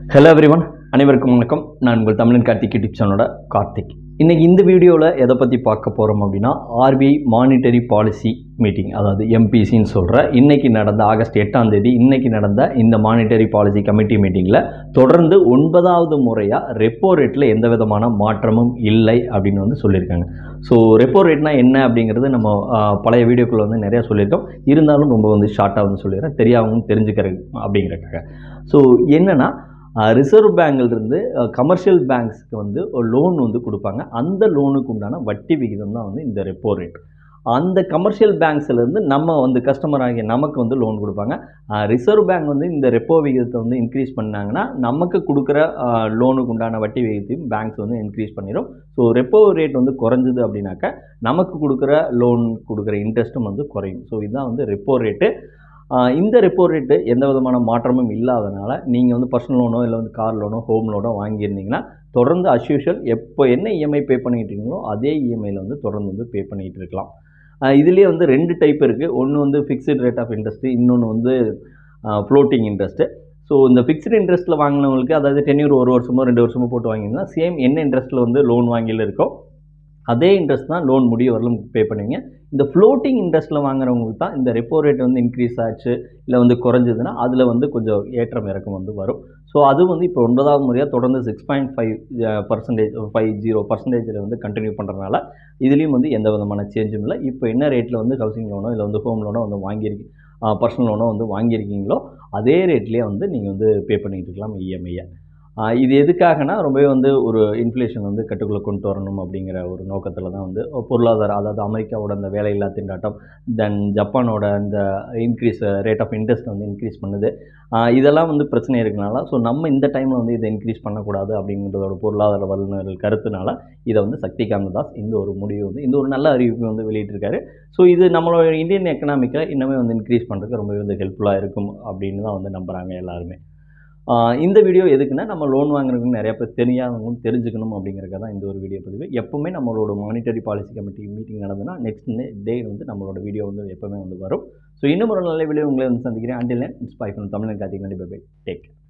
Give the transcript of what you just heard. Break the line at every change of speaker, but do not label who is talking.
hello everyone அனைவருக்கும் வணக்கம் நான் உங்கள் தமிழன் கார்த்திக் யூடியூப் சேனலோட கார்த்திக் இன்னைக்கு இந்த வீடியோவில் எதை பற்றி பார்க்க போகிறோம் அப்படின்னா ஆர்பிஐ மானிட்டரி பாலிசி மீட்டிங் அதாவது எம்பிசின்னு சொல்கிற இன்னைக்கு நடந்த ஆகஸ்ட் எட்டாம் தேதி இன்னைக்கு நடந்த இந்த மானிட்டரி பாலிசி கமிட்டி மீட்டிங்கில் தொடர்ந்து ஒன்பதாவது முறையாக ரெப்போ ரேட்டில் எந்த விதமான மாற்றமும் இல்லை அப்படின்னு வந்து சொல்லியிருக்காங்க ஸோ ரெப்போ ரேட்னா என்ன அப்படிங்கிறது நம்ம ஆ, பழைய வீடியோக்குள்ள வந்து நிறையா சொல்லியிருக்கோம் இருந்தாலும் ரொம்ப வந்து ஷார்ட்டாக வந்து சொல்லிடுறேன் தெரியாதவங்க தெரிஞ்சுக்கிற அப்படிங்கிறக்காக ஸோ என்னென்னா ரிசர்வ் பேங்க்லேருந்து கமர்ஷியல் பேங்க்ஸ்க்கு வந்து ஒரு லோன் வந்து கொடுப்பாங்க அந்த லோனுக்கு உண்டான வட்டி விகிதம் தான் வந்து இந்த ரெப்போ ரேட் அந்த கமர்ஷியல் பேங்க்ஸ்லேருந்து நம்ம வந்து கஸ்டமர் ஆகிய நமக்கு வந்து லோன் கொடுப்பாங்க ரிசர்வ் பேங்க் வந்து இந்த ரெப்போ விகிதத்தை வந்து இன்க்ரீஸ் பண்ணாங்கன்னா நமக்கு கொடுக்குற லோனுக்கு உண்டான வட்டி விகிதத்தையும் பேங்க்ஸ் வந்து இன்க்ரீஸ் பண்ணிடும் ஸோ ரெப்போ ரேட் வந்து குறைஞ்சிது அப்படின்னாக்க நமக்கு கொடுக்குற லோன் கொடுக்குற இன்ட்ரெஸ்ட்டும் வந்து குறையும் ஸோ இதுதான் வந்து ரெப்போ ரேட்டு ஆஹ் இந்த ரெப்போ ரேட்டு எந்த விதமான மாற்றமும் இல்லாதனால நீங்கள் வந்து பர்சனல் லோனோ இல்லை வந்து கார் லோனோ ஹோம் லோனோ வாங்கியிருந்தீங்கன்னா தொடர்ந்து அஸ்யூஷுவல் எப்போ என்ன இஎம்ஐ பே பண்ணிட்டு இருக்கீங்களோ அதே இஎம்ஐயில் வந்து தொடர்ந்து வந்து பே பண்ணிகிட்டு இருக்கலாம் ஆஹ் இதுலேயே வந்து ரெண்டு டைப் இருக்குது ஒன்று வந்து ஃபிக்ஸ்டு ரேட் ஆஃப் இன்ட்ரெஸ்ட்டு இன்னொன்று வந்து ஃப்ளோட்டிங் இன்ட்ரெஸ்ட்டு ஸோ இந்த ஃபிக்ஸ்டு இன்ட்ரெஸ்ட்டில் வாங்கினவங்களுக்கு அதாவது டென்யூர் ஒரு வருஷமோ ரெண்டு வருஷமோ போட்டு வாங்கியிருந்தா சேம் என்ன இன்ட்ரெஸ்ட்டில் வந்து லோன் வாங்கியில் இருக்கோ அதே இன்ட்ரெஸ்ட் தான் லோன் முடிய வரலும் பே பண்ணுவீங்க இந்த ஃப்ளோட்டிங் இன்ட்ரெஸ்ட்டில் வாங்குறவங்களுக்கு தான் இந்த ரெப்போ ரேட் வந்து இன்க்ரீஸ் ஆச்சு இல்லை வந்து குறைஞ்சதுன்னா அதில் வந்து கொஞ்சம் ஏற்றம் இறக்கம் வந்து வரும் ஸோ அது வந்து இப்போ ஒன்பதாவது முறையாக தொடர்ந்து six point five percentage five zero பர்சன்டேஜில் வந்து கண்டினியூ பண்ணுறதுனால இதுலேயும் வந்து எந்த விதமான சேஞ்சும் இல்லை இப்போ என்ன ரேட்டில் வந்து ஹவுசிங் லோனோ இல்லை வந்து ஹோம் லோனோ வந்து வாங்கியிருக்கீங்க பர்சனல் லோனோ வந்து வாங்கியிருக்கீங்களோ அதே ரேட்லேயே வந்து நீங்கள் வந்து பே பண்ணிட்டு இருக்கலாம் இஎம்ஐயை இது எதுக்காகனா ரொம்பவே வந்து ஒரு இன்ஃப்ளேஷன் வந்து கட்டுக்குள்ளே கொண்டு வரணும் அப்படிங்கிற ஒரு நோக்கத்தில் தான் வந்து பொருளாதார அதாவது அமெரிக்காவோட அந்த வேலையில்லா திண்டாட்டம் தென் ஜப்பானோட இந்த இன்க்ரீஸ் ரேட் ஆஃப் இன்ட்ரெஸ்ட் வந்து இன்க்ரீஸ் பண்ணுது ஆஹ் இதெல்லாம் வந்து பிரச்சனை இருக்கனால ஸோ நம்ம இந்த டைமில் வந்து இதை இன்க்ரீஸ் பண்ணக்கூடாது அப்படிங்கிறதோட பொருளாதார வல்லுநர்கள் கருத்துனால இதை வந்து சக்திகாந்த தாஸ் இந்த ஒரு முடிவு வந்து இந்த ஒரு நல்ல அறிவிப்பு வந்து வெளியிட்டிருக்காரு ஸோ இது நம்மளோட இந்தியன் எக்கனாமிக்கை இன்னுமே வந்து இன்க்ரீஸ் பண்ணுறதுக்கு ரொம்பவே வந்து ஹெல்ப்ஃபுல்லாக இருக்கும் அப்படின்னு தான் வந்து நம்புகிறாங்க எல்லாருமே ஆஹ் இந்த வீடியோ எதுக்குன்னா நம்ம லோன் வாங்குறதுக்கு நிறைய பேர் தெரியாதவங்களும் தெரிஞ்சுக்கணும் அப்படிங்கிறக்க தான் இந்த ஒரு வீடியோ பதிவு எப்பவுமே நம்மளோட மானிட்டரி பாலிசி கமிட்டி மீட்டிங் நடந்ததுன்னா நெக்ஸ்ட் டே வந்து நம்மளோட வீடியோ வந்து எப்பவுமே வந்து வரும் ஸோ இன்னும் ஒரு நல்ல வீடியோ உங்களை வந்து சந்திக்கிறேன் until it's bye Tamil Karthik நடி பை டேக்